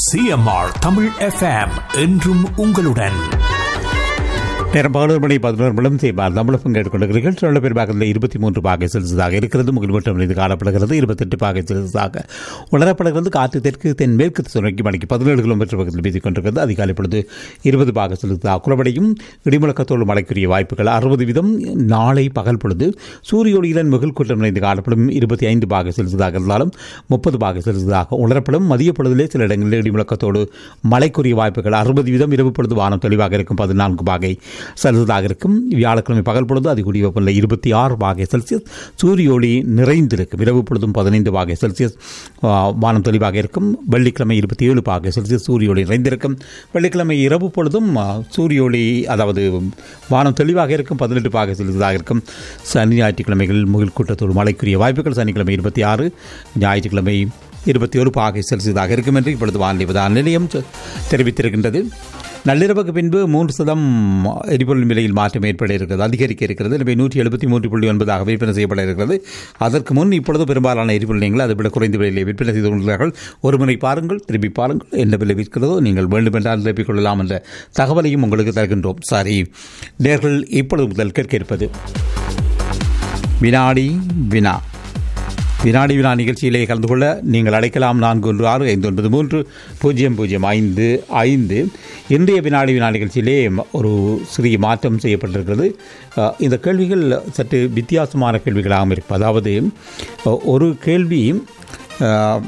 CMR Tamil FM என்றும் உங்களுடன் நேரம் பதினோரு மணி பதினோரு நிமிடம் செய்வார் தமிழகம் கேட்டுக்கொண்டிருக்கிறீர்கள் சொல்ல பேர் பாகத்தில் இருபத்தி மூன்று பாகை செல்சியஸாக இருக்கிறது முகில் மட்டும் இது காணப்படுகிறது இருபத்தெட்டு பாகை செல்சியஸாக உணரப்படுகிறது காற்று தெற்கு தென் மேற்கு சுரங்கி மணிக்கு பதினேழு கிலோமீட்டர் பக்கத்தில் வீசிக் கொண்டிருக்கிறது அதிகாலை பொழுது இருபது பாகை செல்சியஸாக குளப்படையும் இடிமுழக்கத்தோடு மழைக்குரிய வாய்ப்புகள் அறுபது வீதம் நாளை பகல் பொழுது சூரிய ஒளியுடன் முகில் கூட்டம் நிறைந்து காணப்படும் இருபத்தி ஐந்து பாகை செல்சியஸாக இருந்தாலும் முப்பது பாகை செல்சியஸாக உணரப்படும் மதிய பொழுதிலே சில இடங்களில் இடிமுழக்கத்தோடு மழைக்குரிய வாய்ப்புகள் அறுபது வீதம் இரவு பொழுது வானம் தெளிவாக இருக்கும் பதினான்கு பாகை செல்சியஸாக இருக்கும் வியாழக்கிழமை பகல் பொழுது அதிகூடிய வெப்பநிலை இருபத்தி ஆறு பாகை செல்சியஸ் சூரிய ஒளி நிறைந்திருக்கும் இரவு பொழுதும் பதினைந்து பாகை செல்சியஸ் ஆ, வானம் தெளிவாக இருக்கும் வெள்ளிக்கிழமை இருபத்தி ஏழு பாகை செல்சியஸ் சூரிய ஒளி நிறைந்திருக்கும் வெள்ளிக்கிழமை இரவு பொழுதும் ஆ, சூரிய ஒளி அதாவது வானம் தெளிவாக இருக்கும் பதினெட்டு பாகை செல்சியஸாக இருக்கும் சனி ஞாயிற்றுக்கிழமைகள் முகில் கூட்டத்தோடு மழைக்குரிய வாய்ப்புகள் சனிக்கிழமை இருபத்தி ஆறு ஞாயிற்றுக்கிழமை இருபத்தி ஒரு பாகை செல்சியஸாக இருக்கும் என்று இப்பொழுது வானிலை விதான நிலையம் சொ- தெரிவித்திருக்கின்றது நள்ளிரவுக்கு பின்பு மூன்று சதம் எரிபொருள் விலையில் மாற்றம் ஏற்பட இருக்கிறது அதிகரிக்க இருக்கிறது எனவே நூற்றி எழுபத்தி மூன்று புள்ளி ஒன்பதாக விற்பனை செய்யப்பட இருக்கிறது அதற்கு முன் இப்பொழுது பெரும்பாலான எரிபொருள் நீங்கள் அதை விட குறைந்த விலையிலே விற்பனை செய்து கொள்கிறார்கள் ஒரு முறை பாருங்கள் திருப்பி பாருங்கள் என்ன விலை விற்கிறதோ நீங்கள் வேண்டுமென்றால் நிரப்பிக் கொள்ளலாம் என்ற தகவலையும் உங்களுக்கு தருகின்றோம் சரி நேர்கள் இப்பொழுது முதல் கேட்க இருப்பது வினாடி வினா வினாடி வினா நிகழ்ச்சியிலே கலந்து கொள்ள நீங்கள் அழைக்கலாம் நான்கு ஒன்று ஆறு ஐந்து ஒன்பது மூன்று பூஜ்ஜியம் பூஜ்ஜியம் ஐந்து ஐந்து இன்றைய வினாடி வினா நிகழ்ச்சியிலே ம- ஒரு சிறிய மாற்றம் செய்யப்பட்டிருக்கிறது அஹ், இந்த கேள்விகள் சற்று வித்தியாசமான கேள்விகளாகவும் இருக்கும் அதாவது அஹ், ஒரு கேள்வி அஹ்,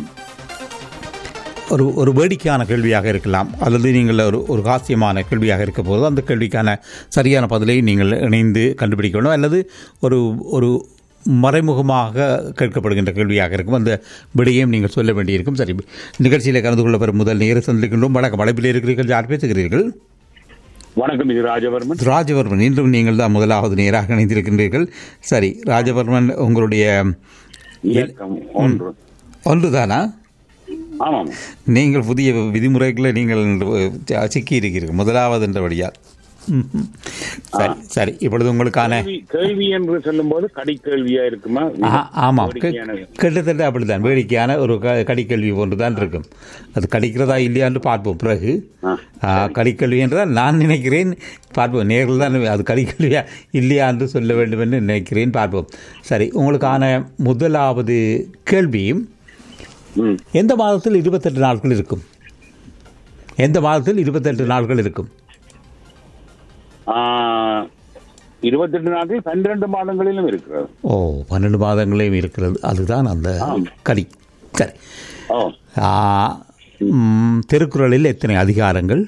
ஒரு ஒரு வேடிக்கையான கேள்வியாக இருக்கலாம் அல்லது நீங்கள் ஒரு ஒரு ஹாஸ்யமான கேள்வியாக இருக்க போது அந்த கேள்விக்கான சரியான பதிலை நீங்கள் இணைந்து கண்டுபிடிக்க வேண்டும் அல்லது ஒரு ஒரு மறைமுகமாக கேட்கப்படுகின்ற கேள்வியாக இருக்கும் அந்த விடையையும் நீங்கள் சொல்ல வேண்டியிருக்கும் சரி நிகழ்ச்சியில் கலந்து கொள்ள பெறும் முதல் நேர சந்திக்கின்றோம் வணக்கம் அழைப்பில் இருக்கிறீர்கள் யார் பேசுகிறீர்கள் வணக்கம் இது ராஜவர்மன் ராஜவர்மன் இன்றும் நீங்கள் தான் முதலாவது நேராக இணைந்திருக்கின்றீர்கள் சரி ராஜவர்மன் உங்களுடைய இயக்கம் ஒன்று ஒன்றுதானா ஆமாம் நீங்கள் புதிய விதிமுறைகளை நீங்கள் சிக்கி இருக்கிறீர்கள் முதலாவது என்றபடியால் ம்ஹும். சரி சரி இப்பொழுது உங்களுக்கான கேள்வி- கேள்வி என்று சொல்லும் போது கடிக்கேள்வியா இருக்குமா ஆ- ஆமாம் கி- வேடிக்கையானது. கிட்டத்தட்ட அப்படித்தான் வேடிக்கையான ஒரு க கடிக்கல்வி போன்று தான் இருக்கும் அது கடிக்கிறதா இல்லையான்னு பார்ப்போம் பிறகு ஆ. ஆ, கடிக்கல்வி என்றால் நான் நினைக்கிறேன் பார்ப்போம் நேரில் தான் அது கடிக்கல்வியா இல்லையா என்று சொல்ல வேண்டும் என்று நினைக்கிறேன் பார்ப்போம் சரி உங்களுக்கான முதலாவது கேள்வி ம். எந்த மாதத்தில் இருபத்தெட்டு நாட்கள் இருக்கும் எந்த மாதத்தில் இருபத்தெட்டு நாட்கள் இருக்கும் ஆ, இருபத்தெட்டு நாட்கள் பன்னிரண்டு மாதங்களிலும் இருக்கிறது ஓ பன்னெண்டு மாதங்களையும் இருக்கிறது அதுதான் அந்த ஆம். கடி சரி ஓ ஆ, ம், திருக்குறளில் எத்தனை அதிகாரங்கள்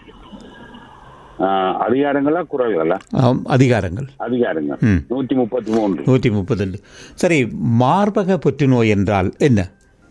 ஆ, அதிகாரங்களா குரல்களா ஆம், அதிகாரங்கள் அதிகாரங்கள் ம். நூற்றி முப்பத்தி மூன்று நூற்றி முப்பத்தெண்டு சரி மார்பக புற்றுநோய் என்றால் என்ன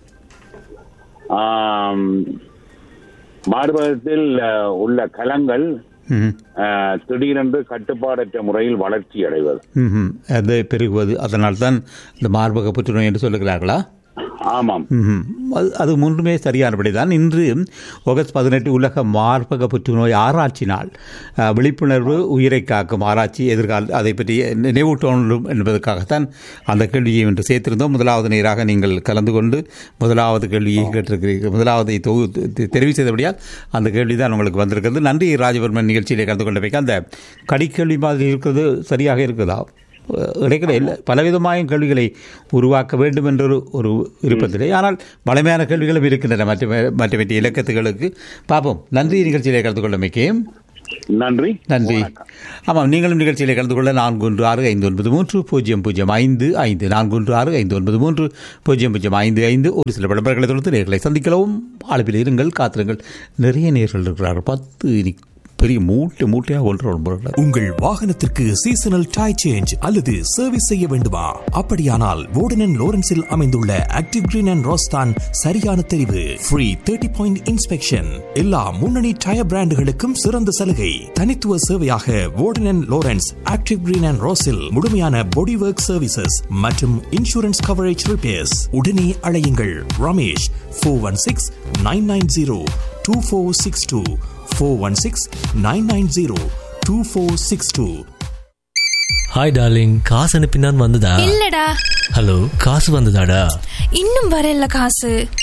ஆம், மார்பகத்தில் அ, உள்ள கலங்கள் ம், அ, திடீரென்று கட்டுப்பாடற்ற முறையில் வளர்ச்சி அடைவது ம், ம். அது பெருகுவது அதனால்தான் இந்த மார்பக புற்றுநோய் என்று சொல்லுகிறார்களா ஆமாம் ம்ஹும். அது அது மூன்றுமே சரியானபடி தான் இன்று ஆகஸ்ட் பதினெட்டு உலக மார்பக புற்றுநோய் ஆராய்ச்சி நாள் அஹ், விழிப்புணர்வு உயிரை காக்கும் ஆராய்ச்சி எதிர்கால அதை பற்றி நினைவூட்டணும் என்பதற்காகத்தான் அந்த கேள்வியை இன்று சேர்த்திருந்தோம் முதலாவது நேராக நீங்கள் கலந்து கொண்டு முதலாவது கேள்வியை கேட்டிருக்கிறீர்கள் முதலாவதை தொகு தெ- தெரிவு செய்தபடியால் அந்த கேள்வி தான் உங்களுக்கு வந்திருக்கிறது நன்றி ராஜவர்மன் நிகழ்ச்சியிலே கலந்து கொண்ட வைக்க அந்த கடிக்கேள்வி மாதிரி இருக்கிறது சரியாக இருக்குதா இடைக்கிட இல்லை பலவிதമായ கேள்விகளை உருவாக்க வேண்டும் என்ற ஒரு ஒரு விருப்பத்திலே ஆனால் பலமையான கேள்விகளும் இருக்கின்றன மற்ற மற்ற மற்ற இலக்கத்துகளுக்கு பார்ப்போம் நன்றி நிகழ்ச்சியிலே கலந்து கொண்டமைக்கு நன்றி நன்றி ஆமாம் நீங்களும் நிகழ்ச்சியிலே கலந்து கொள்ள நான்கு ஒன்று ஆறு ஐந்து ஒன்பது மூன்று பூஜ்ஜியம் பூஜ்ஜியம் ஐந்து ஐந்து நான்கு ஒன்று ஆறு ஐந்து ஒன்பது மூன்று பூஜ்ஜியம் பூஜ்ஜியம் ஐந்து ஐந்து ஒரு சில விளம்பரங்களை தொடர்ந்து நேர்களை சந்திக்கலாம் அளவில் இருங்கள் காத்திருங்கள் நிறைய நேர்கள் இருக்கிறார்கள் பத்து இனி பெரிய மூட்டை மூட்டையாக ஒன்று ஒன்று உங்கள் வாகனத்திற்கு சீசனல் டை சேஞ்ச் அல்லது சர்வீஸ் செய்ய வேண்டுமா அப்படியானால் வோர்டன் லோரன்ஸில் அமைந்துள்ள ஆக்டிவ் கிரீன் அண்ட் ரோஸ்தான் சரியான தெரிவு ஃப்ரீ தேர்ட்டி பாயிண்ட் இன்ஸ்பெக்ஷன் எல்லா முன்னணி டயர் பிராண்டுகளுக்கும் சிறந்த சலுகை தனித்துவ சேவையாக Warden Lawrence Active Green and ரோஸில் முழுமையான பாடி ஒர்க் சர்வீசஸ் மற்றும் இன்சூரன்ஸ் கவரேஜ் ரிப்பேர்ஸ் உடனே அழையுங்கள் Ramesh four one six nine nine zero two four six two four one six nine nine zero two four six two hi darling காசு அனுப்பினான் வந்ததா இல்லடா hello காசு வந்ததாடா இன்னும் வரல காசு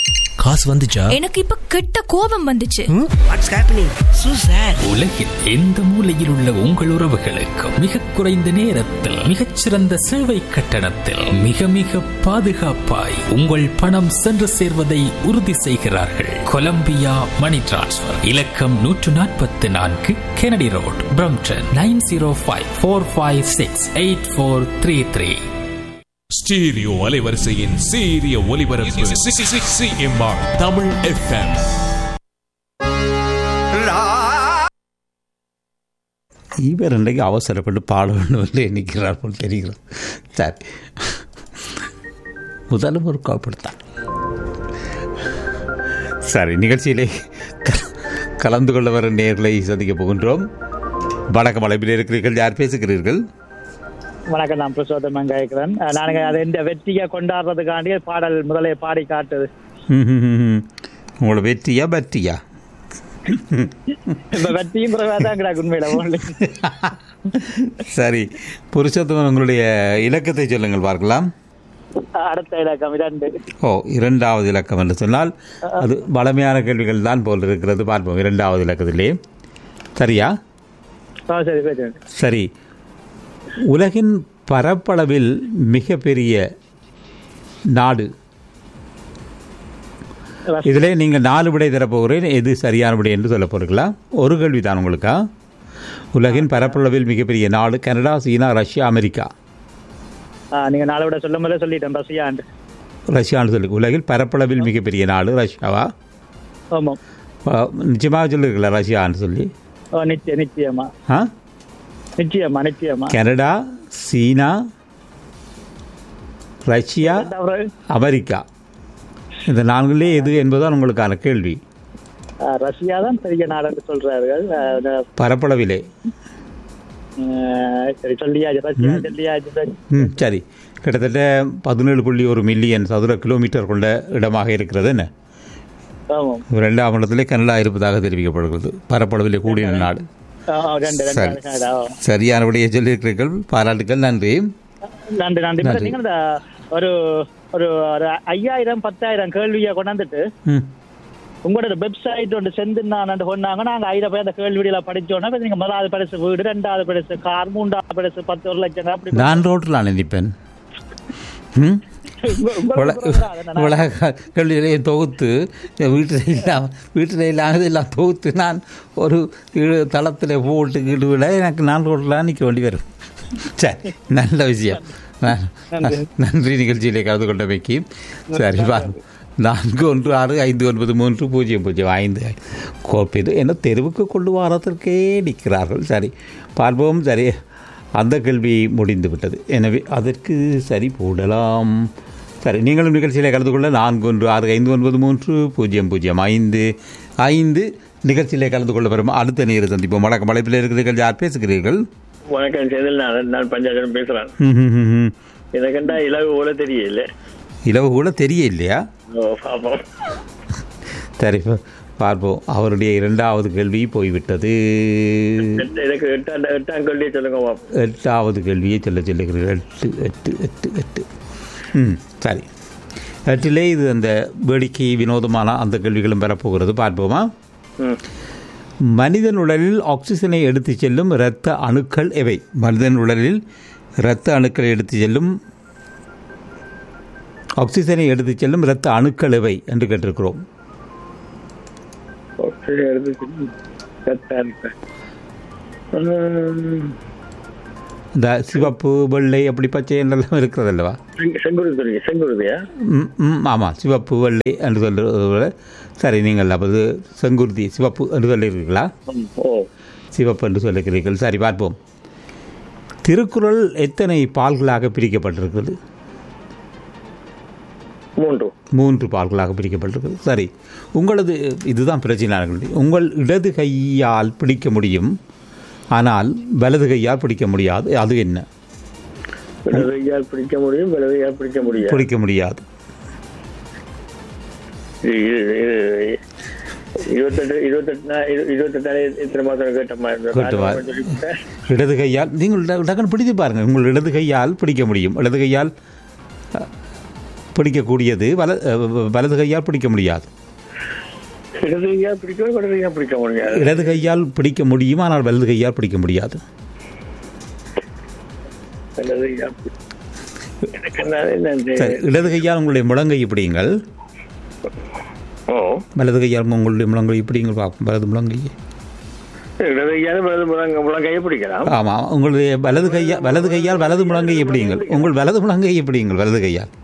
காசு வந்துச்சா எனக்கு இப்ப கெட்ட கோபம் வந்துச்சு வாட்ஸ் ஹேப்பனிங் சூசர் உலகில் எந்த மூலையில் உள்ள உங்கள் உறவுகளுக்கு மிக குறைந்த நேரத்தில் மிகச்சிறந்த சேவை கட்டணத்தில் மிக மிக பாதுகாப்பாய் உங்கள் பணம் சென்று சேர்வதை உறுதி செய்கிறார்கள் கொலம்பியா மணி டிரான்ஸ்ஃபர் இலக்கம் நூற்று நாற்பத்தி நான்கு Kennedy road Brampton nine zero five four five six eight four three three stereo அலைவரிசையின் சீரிய ஒலிபரப்பு சிஎம்ஆர் தமிழ் எஃப்எம் இவர் இன்றைக்கு அவசரப்பட்டு பாட வேண்டும் என்று நிற்கிறார் போல் தெரிகிறது சரி முதலும் ஒரு காப்படுத்தான் சரி நிகழ்ச்சியிலே க- கலந்து கொள்ள வர நேர்களை சந்திக்க போகின்றோம் வணக்கம் அழைப்பில் இருக்கிறீர்கள் யார் பேசுகிறீர்கள் வணக்கம் நான் பிரசோதம் கேட்கிறேன் நானுங்க அதை இந்த வெற்றியை கொண்டாடுறதுக்காண்டி பாடல் முதலே பாடி காட்டுது ம், ம், ம், ம். உங்களோட வெற்றியா பற்றியா இப்ப வெற்றியும் குறைவா தான் கிடக்கு உண்மையில only. சரி புருஷோத்தமன் உங்களுடைய இலக்கத்தை சொல்லுங்கள் பார்க்கலாம் அடுத்த இலக்கம் இரண்டு ஓ இரண்டாவது இலக்கம் என்று சொன்னால் அது பலமையான கேள்விகள் தான் போல் இருக்கிறது பார்ப்போம் இரண்டாவது இலக்கத்திலே சரியா ஆ, சரி பேசுங்க சரி உலகின் பரப்பளவில் மிகப்பெரிய நாடு இதிலே நீங்கள் நாலு விடை தரப்போகிறேன் எது சரியான விடை என்று சொல்ல போகிறீங்களா ஒரு கேள்வி தான் உங்களுக்கா உலகின் பரப்பளவில் மிகப்பெரிய நாடு கனடா சீனா ரஷ்யா அமெரிக்கா ஆ, நீங்க நாளை விட சொல்லும் போதே சொல்லிட்டேன் ரஷ்யாண்டு ரஷ்யான்னு சொல்லு உலகில் பரப்பளவில் மிகப்பெரிய நாடு ரஷ்யாவா ஆமாம் ஆ, நிச்சயமாக சொல்லிருக்கல ரஷ்யான்னு சொல்லி ஓ நிச்சயம் நிச்சயமா ஆ நிச்சயமா நிச்சயமா கனடா சீனா ரஷ்யா அப்புறம், அமெரிக்கா இந்த நான்குலே எது என்பதுதான் உங்களுக்கான கேள்வி ஆ, ரஷ்யா தான் பெரிய நாடுன்னு சொல்றார்கள் ஆ, இந்த, பரப்பளவிலே ஆ, சரி சொல்லியாச்சு ரஷ்யா சொல்லியாச்சு ம் சரி கிட்டத்தட்ட பதினேழு புள்ளி ஒரு மில்லியன் சதுர கிலோமீட்டர் கொண்ட இடமாக இருக்கிறது என்ன ஆமாம் இரண்டாம் இடத்திலே கனடா இருப்பதாக தெரிவிக்கப்படுகிறது பரப்பளவிலே கூடிய நாடு ஆ, ஆ, ரெண்டு ரெண்டு சரி. நாடு, ஆ. சரியான விடையை சொல்லியிருக்கிறீர்கள் பாராட்டுக்கள் நன்றி நன்றி நன்றி நன்றி. நீங்க இந்த ஒரு ஒரு ஒரு ஐயாயிரம் பத்தாயிரம் கேள்வியை கொண்டாந்துட்டு ம் உங்களோட வெப்சைட் ஒன்று செஞ்சுனான்னு சொன்னாங்க நாங்க ஆயிரம் பேர் அந்த கேள்வியில படிச்சோன்னா இப்ப நீங்க முதலாவது பரிசு வீடு ரெண்டாவது பரிசு கார் மூன்றாவது பரிசு பத்து ஒரு லட்சம் அப்படி நான் ரோட்டில் நினைப்பேன் ம் உங்க- உங்களுக்கு உலக புரியுதா? அதை நான் உலக கல்வியை தொகுத்து வீட்டில் இல்லாமல் வீட்டில் இல்லாமல் எல்லாம் தொகுத்து நான் ஒரு இழு தளத்தில் போட்டுக்கிட்டு விட எனக்கு நான் ரோட்டில் நிற்க வேண்டி வரும் சரி நல்ல விஷயம் ந- நன்றி நிகழ்ச்சியிலே கலந்து கொண்டமைக்கு சரி வா நான்கு ஒன்று ஆறு ஐந்து ஒன்பது மூன்று பூஜ்ஜியம் பூஜ்ஜியம் ஐந்து கோப்பிது என்ன தெருவுக்கு கொண்டு வரதற்கே நிற்கிறார்கள் சரி பார்ப்போம் சரி அந்த கேள்வி முடிந்து விட்டது எனவே அதற்கு சரி போடலாம் சரி நீங்களும் நிகழ்ச்சியில் கலந்து கொள்ள நான்கு ஒன்று ஆறு ஐந்து ஒன்பது மூன்று பூஜ்ஜியம் பூஜ்ஜியம் ஐந்து ஐந்து நிகழ்ச்சியிலே கலந்து கொள்ள வரும் அடுத்த நேர சந்திப்போம் வணக்கம் மலைப்பில் இருக்கிறீர்கள் யார் பேசுகிறீர்கள் வணக்கம் செதில் நான் நான் பஞ்சாயத்து பேசுறேன் ம், ம், ம், ம். எனக்குண்டா இலவு போல தெரியல இலவு கூட தெரிய இல்லையா ஓ பாப்போம் சரி பா- பார்ப்போம் அவருடைய இரண்டாவது கேள்வி போய்விட்டது எட்டு- எனக்கு எட்டாம் எட்டாம் கேள்வியை சொல்லுங்க பாப்போம் எட்டாவது கேள்வியை சொல்ல சொல்லுகிறீர்கள் எட்டு எட்டு எட்டு எட்டு ம் சரி எட்டிலே இது அந்த வேடிக்கை வினோதமான அந்த கேள்விகளும் பெறப்போகிறது பார்ப்போமா ம். மனிதன் உடலில் ஆக்சிஜனை எடுத்துச் செல்லும் இரத்த அணுக்கள் எவை மனிதன் உடலில் இரத்த அணுக்களை எடுத்துச் செல்லும் ஆக்சிஜனை எடுத்துச் செல்லும் இரத்த அணுக்கள் எவை என்று கேட்டிருக்கிறோம் ஓகே, எடுத்து கரெக்டா இருக்கு. ம், இந்த சிவப்பு வெள்ளை அப்படி பச்சை என்றெல்லாம் இருக்கிறது அல்லவா செங்- செங்குருதி தெரியுங்க செங்குருதியா ம், ம், ஆமாம் சிவப்பு வெள்ளை என்று சொல்றது போல சரி நீங்கள் அப்போது செங்குருதி சிவப்பு என்று சொல்லியிருக்கீங்களா ம், ஓ சிவப்பு என்று சொல்லுகிறீர்கள் சரி பார்ப்போம் திருக்குறள் எத்தனை பால்களாக பிரிக்கப்பட்டிருக்கிறது மூன்று மூன்று பால்களாக பிரிக்கப்பட்டிருக்கிறது சரி உங்களது இதுதான் பிரச்சனையான கேள்வி உங்கள் இடது கையால் பிடிக்க முடியும் ஆனால் வலது கையால் பிடிக்க முடியாது அது என்ன விலவையால் பிடிக்க முடியும் விலவையால் பிடிக்க முடியும் பிடிக்க முடியாது இருபத்தெட்டு இருபத்தெட்டு நா- இரு- இருபத்தெட்டாலே எத்தனை மாதம் கேட்ட மாதிரி கேட்ட மாதிரி. இடது கையால் நீங்கள் இட- டக்குன்னு பிடித்து பாருங்கள் உங்கள் இடது கையால் பிடிக்க முடியும் இடது கையால் அ, பிடிக்கக்கூடியது வல அஹ், வலது கையால் பிடிக்க முடியாது இடது கையா பிடிக்கும் வலது கையா பிடிக்க முடியாது இடது கையால் பிடிக்க முடியும் ஆனால் வலது கையால் பிடிக்க முடியாது இடது கையா பிடி- எனக்கு என்ன என்ன இந்த- சரி இடது கையால் உங்களுடைய முழங்கை பிடிங்கள் ஓ வலது கையால் உங்களுடைய முழங்கை பிடிங்கள் பார்ப்போம் வலது முழங்கை இடது கையால வலது முழங்க முழங்கையை பிடிக்கலாம் ஆமாம் உங்களுடைய வலது கையா வலது கையால் வலது முழங்கையை பிடிங்கள் உங்கள் வலது முழங்கையை பிடிங்கள் வலது கையால்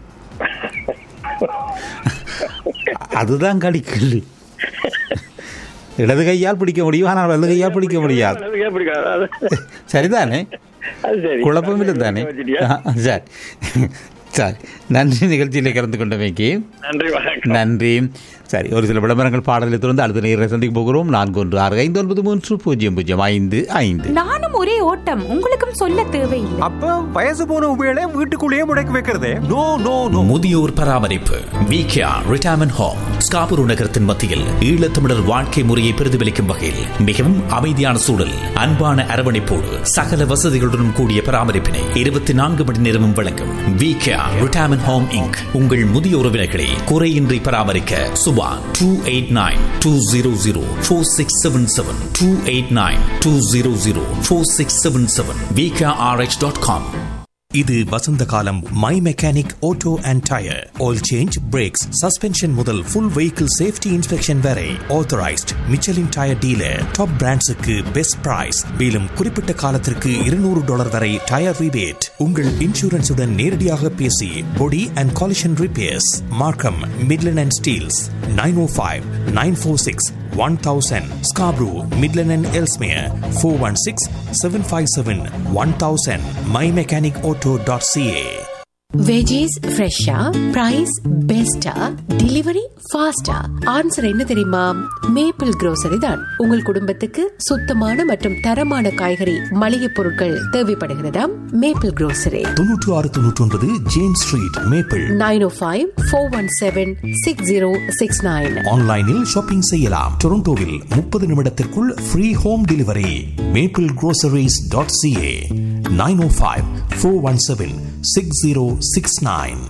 அதுதான் கடிக்கல்லு இடது கையால் பிடிக்க முடியும் ஆனால் வலது கையால் பிடிக்க முடியாது வலது கையா பிடிக்கலாம் அது- சரிதானே அது சரி குழப்பம் இல்லை தானே வச்சிட்டியா? ஆ, சரி சரி நன்றி நிகழ்ச்சியில் கலந்து கொண்டமைக்கு நன்றி வணக்கம் நன்றி சரி ஒரு சில விளம்பரங்கள் பாடலை தொடர்ந்து அடுத்த நேரை சந்திக்க போகிறோம் நான்கு ஒன்று ஆறு ஐந்து ஒன்பது மூன்று பூஜ்ஜியம் பூஜ்ஜியம் ஐந்து ஐந்து நானும் ஒரே ஓட்டம் உங்களுக்கும் சொல்ல தேவையில்லை அப்ப வயசு போன உபயோக வீட்டுக்குள்ளேயே முடக்கி வைக்கிறதே நோ நோ நோ முதியோர் பராமரிப்பு விகேஆ ரிட்டையர்மெண்ட் ஹோம் ஸ்காபுரு நகரத்தின் மத்தியில் ஈழத்தமிழர் வாழ்க்கை முறையை பிரதிபலிக்கும் வகையில் மிகவும் அமைதியான சூழல் அன்பான அரவணைப்போடு சகல வசதிகளுடன் கூடிய பராமரிப்பினை இருபத்தி நான்கு மணி நேரமும் வழங்கும் விகேஆ ரிட்டையர்மெண்ட் ஹோம் இங்க் உங்கள் முதிய உறவினர்களை குறையின்றி பராமரிக்க Subha two eight nine two zero zero four six seven seven two eight nine two zero zero four six seven seven VKRH dot com இது வசந்த காலம் My Mechanic Auto and tyre oil change brakes suspension முதல் full vehicle safety inspection வரை authorised Michelin tyre dealer top பிராண்ட்ஸுக்கு best price மேலும் குறிப்பிட்ட காலத்திற்கு இருநூறு டாலர் வரை டயர் ரிபேட் உங்கள் இன்சூரன்ஸுடன் நேரடியாக பேசி body and collision repairs Markham Midland and Steeles nine O five nine four six one thousand Scarborough Midland and Ellesmere four one six seven five seven one thousand My Mechanic Auto dot CA veggies ஃப்ரெஷ்ஷா price பெஸ்டா delivery ஃபாஸ்டா answer என்ன தெரியுமா maple grocery தான் உங்கள் குடும்பத்துக்கு சுத்தமான மற்றும் தரமான காய்கறி மளிகை பொருட்கள் தேவைப்படுகிறதாம் மேப்பிள் grocery தொன்னூற்று ஆறு தொன்னூற்றி ஒன்பது James street Maple nine O five four one seven six zero six nine ஆன்லைனில் ஷாப்பிங் செய்யலாம் டொரண்டோவில் முப்பது நிமிடத்திற்குள் free home delivery Maple groceries dot CA nine O five four one seven six zero six nine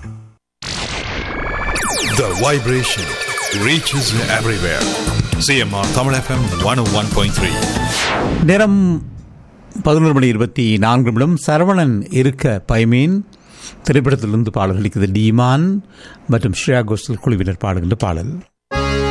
The vibration reaches everywhere. CMR Tamil FM 101.3. நேரம் பதினொரு மணி இருபத்தி நான்கு நிமிடம் சரவணன் இருக்க பைமீன் திரைப்படத்திலிருந்து பாடல் அளிக்குது டீமான் மற்றும் ஸ்ரேயா கோஷல் குழுவினர் பாடுகின்ற பாடல்